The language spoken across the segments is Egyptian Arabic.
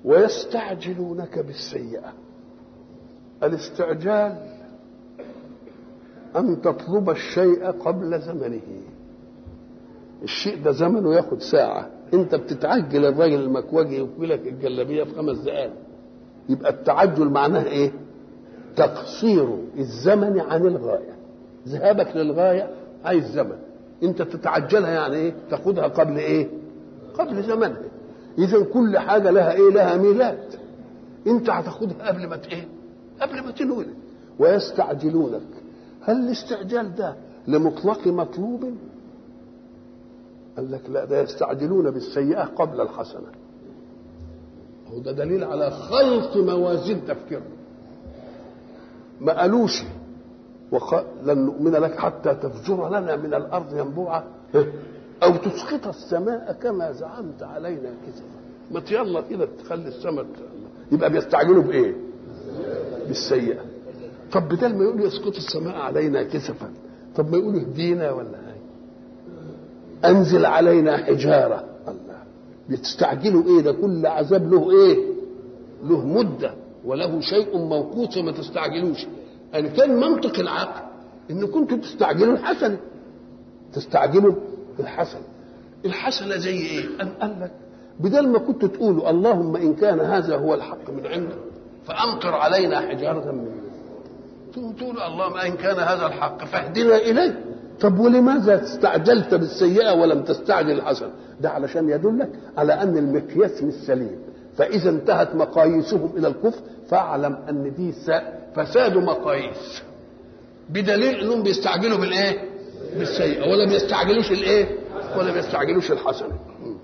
ويستعجلونك بالسيئة الاستعجال أن تطلب الشيء قبل زمنه الشيء ده زمنه ياخد ساعة أنت بتتعجل الراجل المكواجي يكوي لك الجلابية في خمس دقائق يبقى التعجل معناه إيه؟ تقصير الزمن عن الغاية ذهابك للغاية عايز زمن أنت تتعجلها يعني إيه؟ تاخدها قبل إيه؟ قبل زمنها إذا كل حاجة لها إيه؟ لها ميلاد أنت هتاخدها قبل ما إيه؟ قبل ما تنولد ويستعجلونك هل الاستعجال ده لمطلق مطلوب قال لك لا ده يستعجلون بالسيئة قبل الحسنة هو ده دليل على خلط موازين تفكيرهم ما قالوش وق... لن نؤمن لك حتى تفجر لنا من الأرض ينبوعا أو تسقط السماء كما زعمت علينا كسفا ما يلا كده تخلي السماء يبقى بيستعجلوا بإيه؟ بالسيئة طب بدل ما يقولوا يسقط السماء علينا كسفا طب ما يقولوا اهدينا ولا حاجه انزل علينا حجاره الله بتستعجلوا ايه ده كل عذاب له ايه له مده وله شيء موقوت فما تستعجلوش ان كان منطق العقل ان كنتم تستعجلوا الحسنه تستعجلوا الحسنه الحسنه زي ايه ان قال لك بدل ما كنتوا تقولوا اللهم ان كان هذا هو الحق من عندك فامطر علينا حجاره من تقول اللهم ان كان هذا الحق فاهدنا اليه طب ولماذا استعجلت بالسيئه ولم تستعجل الحسنه ده علشان يدلك على ان المقياس مش سليم فاذا انتهت مقاييسهم الى الكفر فاعلم ان دي فساد مقاييس بدليل انهم بيستعجلوا بالايه بالسيئه ولم يستعجلوش الايه ولم يستعجلوش الحسنه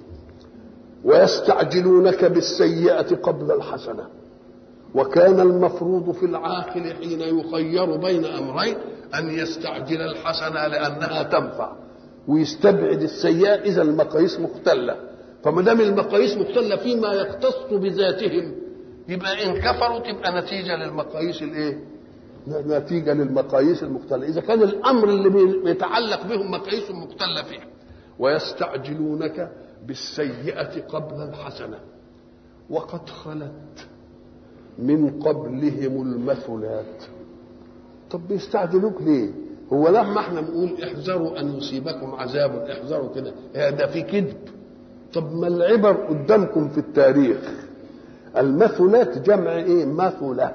ويستعجلونك بالسيئه قبل الحسنه وكان المفروض في العاقل حين يخير بين امرين ان يستعجل الحسنه لانها تنفع ويستبعد السيئه اذا المقاييس مختله فما دام المقاييس مختله فيما يختص بذاتهم يبقى ان كفروا تبقى نتيجه للمقاييس الايه؟ نتيجه للمقاييس المختله اذا كان الامر اللي بيتعلق بهم مقاييس مختله فيه ويستعجلونك بالسيئه قبل الحسنه وقد خلت من قبلهم المثلات طب بيستعجلوك ليه هو لما احنا بنقول احذروا ان يصيبكم عذاب احذروا كده ده في كذب طب ما العبر قدامكم في التاريخ المثلات جمع ايه مثلة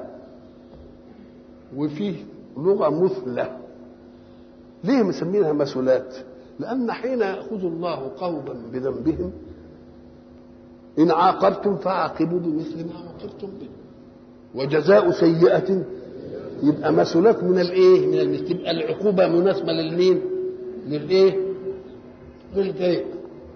وفيه لغة مثلة ليه مسمينها مثلات لأن حين يأخذ الله قوما بذنبهم إن عاقبتم فعاقبوا بمثل ما عاقبتم به وجزاء سيئة يبقى مسؤولات من الايه؟ من المثل تبقى العقوبة مناسبة للمين؟ للايه؟ للغير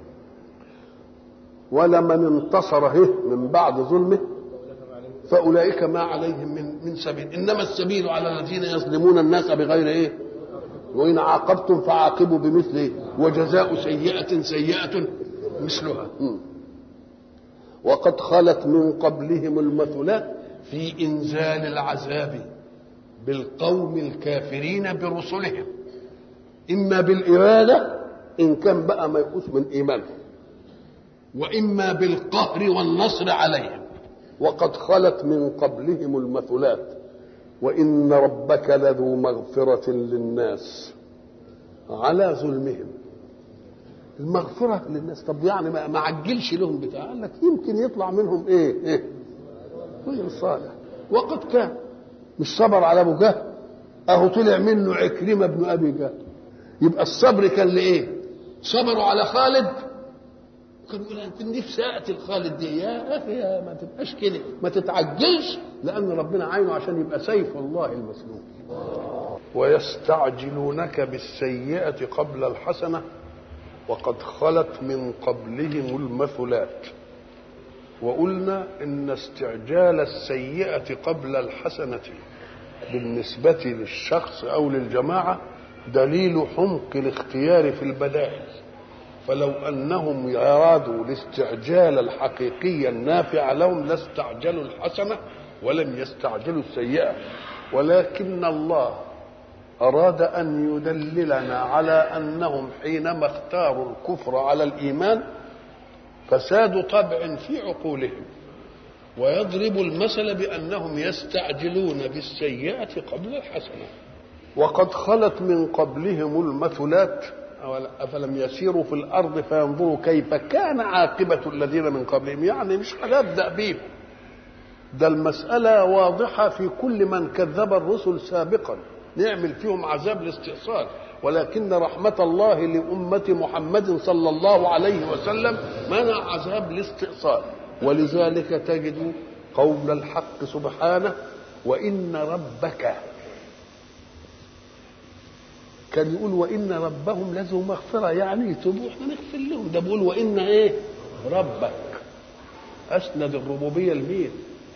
ولمن انتصر هه من بعد ظلمه فأولئك ما عليهم من من سبيل إنما السبيل على الذين يظلمون الناس بغير إيه وإن عاقبتم فعاقبوا بمثله وجزاء سيئة سيئة مثلها وقد خلت من قبلهم المثلات في انزال العذاب بالقوم الكافرين برسلهم اما بالاراده ان كان بقى ما يقوس من ايمانهم واما بالقهر والنصر عليهم وقد خلت من قبلهم المثلات وان ربك لذو مغفره للناس على ظلمهم المغفره للناس طب يعني ما عجلش لهم بتاع قال لك يمكن يطلع منهم ايه ايه رجل صالح وقد كان مش صبر على ابو جهل اهو طلع منه عكرمه بن ابي جهل يبقى الصبر كان لايه صبروا على خالد كان يقول انت نفسي اقتل خالد دي يا اخي يا ما تبقاش كده ما تتعجلش لان ربنا عينه عشان يبقى سيف الله المسلول ويستعجلونك بالسيئه قبل الحسنه وقد خلت من قبلهم المثلات وقلنا ان استعجال السيئه قبل الحسنه بالنسبه للشخص او للجماعه دليل حمق الاختيار في البدائل فلو انهم ارادوا الاستعجال الحقيقي النافع لهم لاستعجلوا الحسنه ولم يستعجلوا السيئه ولكن الله اراد ان يدللنا على انهم حينما اختاروا الكفر على الايمان فساد طبع في عقولهم ويضرب المثل بأنهم يستعجلون بالسيئة قبل الحسنة وقد خلت من قبلهم المثلات أفلم يسيروا في الأرض فينظروا كيف كان عاقبة الذين من قبلهم يعني مش هنبدأ بيهم ده المسألة واضحة في كل من كذب الرسل سابقا نعمل فيهم عذاب الاستئصال ولكن رحمة الله لأمة محمد صلى الله عليه وسلم منع عذاب الاستئصال ولذلك تجد قول الحق سبحانه وإن ربك كان يقول وإن ربهم لذو مغفرة يعني يتوبوا احنا نغفر لهم ده بيقول وإن إيه ربك أسند الربوبية لمين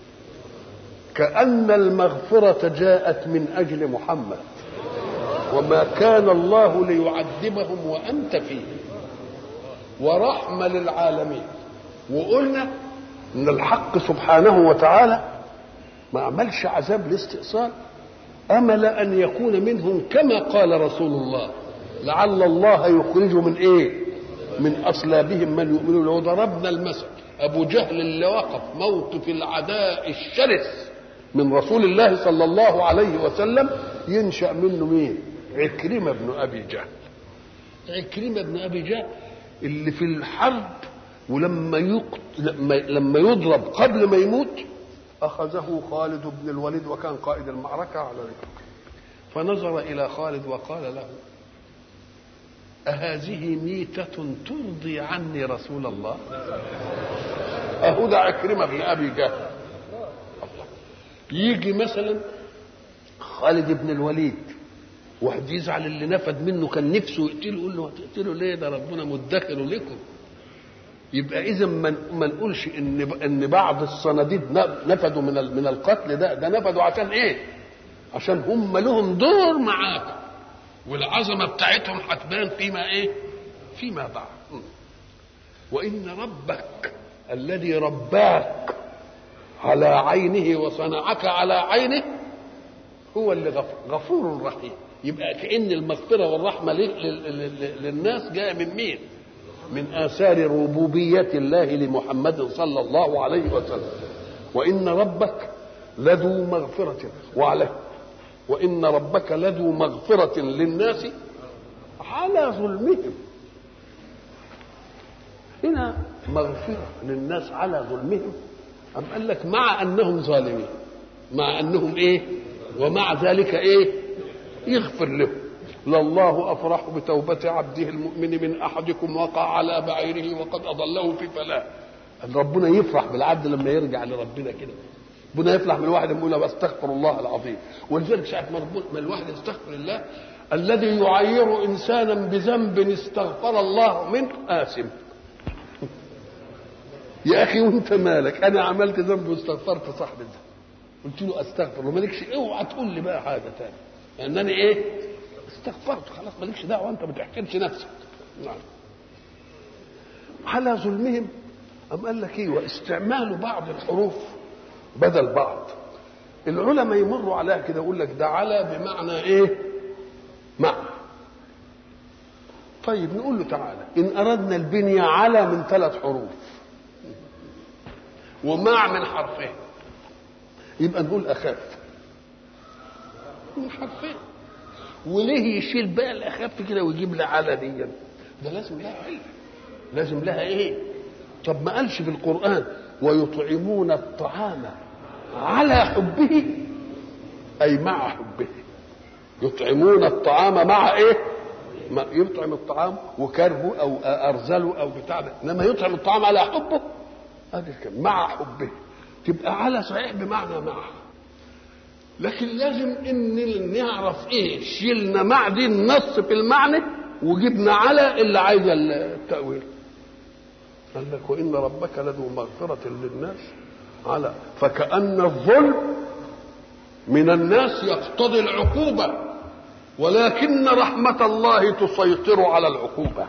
كأن المغفرة جاءت من أجل محمد وما كان الله ليعذبهم وأنت فيهم ورحمة للعالمين وقلنا ان الحق سبحانه وتعالى ما عملش عذاب الاستئصال امل ان يكون منهم كما قال رسول الله لعل الله يخرج من ايه من اصلابهم من يؤمنون لو ضربنا المثل ابو جهل اللي وقف موقف العداء الشرس من رسول الله صلى الله عليه وسلم ينشا منه مين عكرمه بن ابي جهل عكرمه بن ابي جهل اللي في الحرب ولما يقت... لما لما يضرب قبل ما يموت اخذه خالد بن الوليد وكان قائد المعركه على ركبه فنظر الى خالد وقال له أهذه ميتة ترضي عني رسول الله أهو ده عكرمة بن أبي جهل يجي مثلا خالد بن الوليد واحد يزعل اللي نفد منه كان نفسه يقتله يقول له هتقتله ليه ده ربنا مدخر لكم يبقى اذا ما نقولش ان ان بعض الصناديد نفدوا من من القتل ده ده نفدوا عشان ايه؟ عشان هم لهم دور معاك والعظمه بتاعتهم هتبان فيما ايه؟ فيما بعد وان ربك الذي رباك على عينه وصنعك على عينه هو اللي غفور رحيم يبقى كأن المغفرة والرحمة للناس جاية من مين؟ من آثار ربوبية الله لمحمد صلى الله عليه وسلم وإن ربك لذو مغفرة وعلى وإن ربك لذو مغفرة للناس على ظلمهم هنا مغفرة للناس على ظلمهم أم قال لك مع أنهم ظالمين مع أنهم إيه ومع ذلك إيه يغفر لهم لله أفرح بتوبة عبده المؤمن من أحدكم وقع على بعيره وقد أضله في فلاة ربنا يفرح بالعبد لما يرجع لربنا كده ربنا يفرح من الواحد يقول استغفر الله العظيم ولذلك ساعة ما الواحد يستغفر الله الذي يعير إنسانا بذنب استغفر الله منه آثم يا أخي وأنت مالك أنا عملت ذنب واستغفرت صاحب ده قلت له أستغفر ومالكش اوعى تقول لي بقى حاجة تاني لأنني إيه استغفرت خلاص مالكش دعوه انت ما تحكمش نفسك نعم على ظلمهم أم قال لك ايه واستعمال بعض الحروف بدل بعض العلماء يمروا عليها كده يقول لك ده على بمعنى ايه مع طيب نقول له تعالى ان اردنا البنية على من ثلاث حروف ومع من حرفين يبقى نقول اخف من حرفين وليه يشيل بقى الاخف كده ويجيب لي على دي ده لازم لها علم لازم لها ايه طب ما قالش في القران ويطعمون الطعام على حبه اي مع حبه يطعمون الطعام مع ايه ما يطعم الطعام وكرهه او ارزله او بتاع ده انما يطعم الطعام على حبه هذا مع حبه تبقى على صحيح بمعنى مع لكن لازم ان نعرف ايه شيلنا مع دي النص في المعنى وجبنا على اللي عايز التاويل قال لك وان ربك لذو مغفره للناس على فكان الظلم من الناس يقتضي العقوبه ولكن رحمه الله تسيطر على العقوبه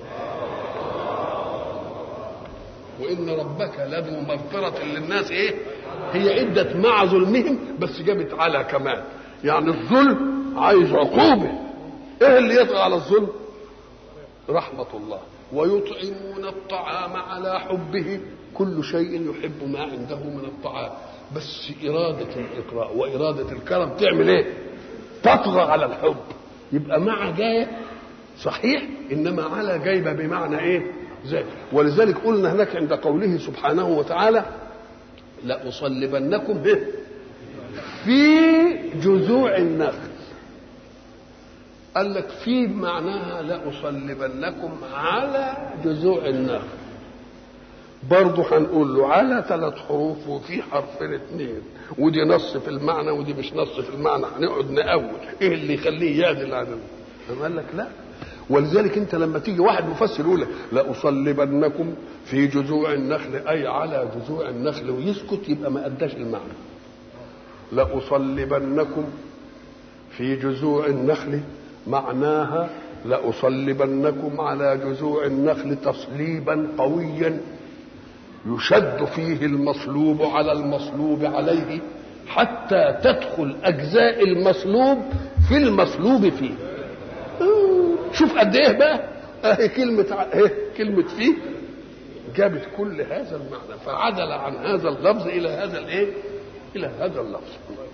وان ربك لذو مغفره للناس ايه هي ادت مع ظلمهم بس جابت على كمان يعني الظلم عايز عقوبه ايه اللي يطغى على الظلم رحمه الله ويطعمون الطعام على حبه كل شيء يحب ما عنده من الطعام بس إرادة الإقراء وإرادة الكرم تعمل إيه؟ تطغى على الحب يبقى مع جاية صحيح إنما على جايبة بمعنى إيه؟ زي ولذلك قلنا هناك عند قوله سبحانه وتعالى لأصلبنكم به في جذوع النخل قال لك في معناها لأصلبنكم على جذوع النخل برضه هنقول له على ثلاث حروف وفي حرفين اثنين ودي نص في المعنى ودي مش نص في المعنى هنقعد نقول ايه اللي يخليه يعدل عن قال لك لا ولذلك انت لما تيجي واحد مفسر يقول لك لاصلبنكم في جذوع النخل اي على جذوع النخل ويسكت يبقى ما اداش المعنى لاصلبنكم في جذوع النخل معناها لاصلبنكم على جذوع النخل تصليبا قويا يشد فيه المصلوب على المصلوب عليه حتى تدخل اجزاء المصلوب في المصلوب فيه شوف قد ايه بقى اهي كلمة اهي كلمة فيه جابت كل هذا المعنى فعدل عن هذا اللفظ الى هذا الايه؟ الى هذا اللفظ.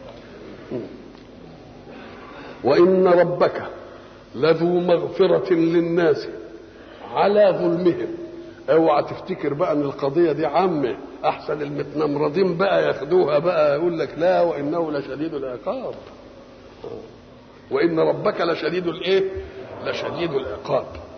وان ربك لذو مغفرة للناس على ظلمهم اوعى تفتكر بقى ان القضية دي عامة احسن المتنمرضين بقى ياخدوها بقى يقول لك لا وانه لشديد العقاب وان ربك لشديد الايه لشديد العقاب